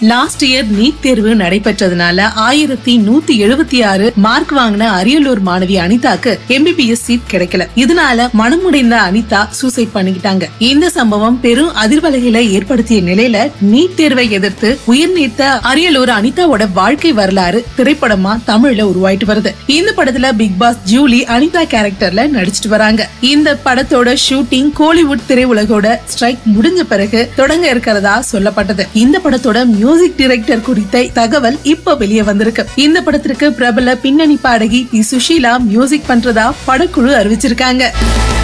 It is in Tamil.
லாஸ்ட் இயர் நீட் தேர்வு நடைபெற்றதுனால ஆயிரத்தி நூத்தி எழுபத்தி ஆறு மார்க் வாங்கின அரியலூர் மாணவி அனிதாக்கு எம்பிபிஎஸ் சீட் கிடைக்கல இதனால மனமுடைந்த அனிதா சூசைட் பண்ணிக்கிட்டாங்க இந்த சம்பவம் பெரும் அதிர்வலைகளை ஏற்படுத்திய நிலையில நீட் தேர்வை எதிர்த்து உயிர் நீத்த அரியலூர் அனிதாவோட வாழ்க்கை வரலாறு திரைப்படமா தமிழ்ல உருவாயிட்டு வருது இந்த படத்துல பிக் பாஸ் ஜூலி அனிதா கேரக்டர்ல நடிச்சிட்டு வராங்க இந்த படத்தோட ஷூட்டிங் கோலிவுட் திரையுலகோட ஸ்ட்ரைக் முடிஞ்ச பிறகு தொடங்க இருக்கிறதா சொல்லப்பட்டது இந்த படத்தோட மியூசிக் டைரக்டர் குறித்த தகவல் இப்ப வெளியே வந்திருக்கு இந்த படத்திற்கு பிரபல பின்னணி பாடகி பி சுஷீலா மியூசிக் பண்றதா படக்குழு அறிவிச்சிருக்காங்க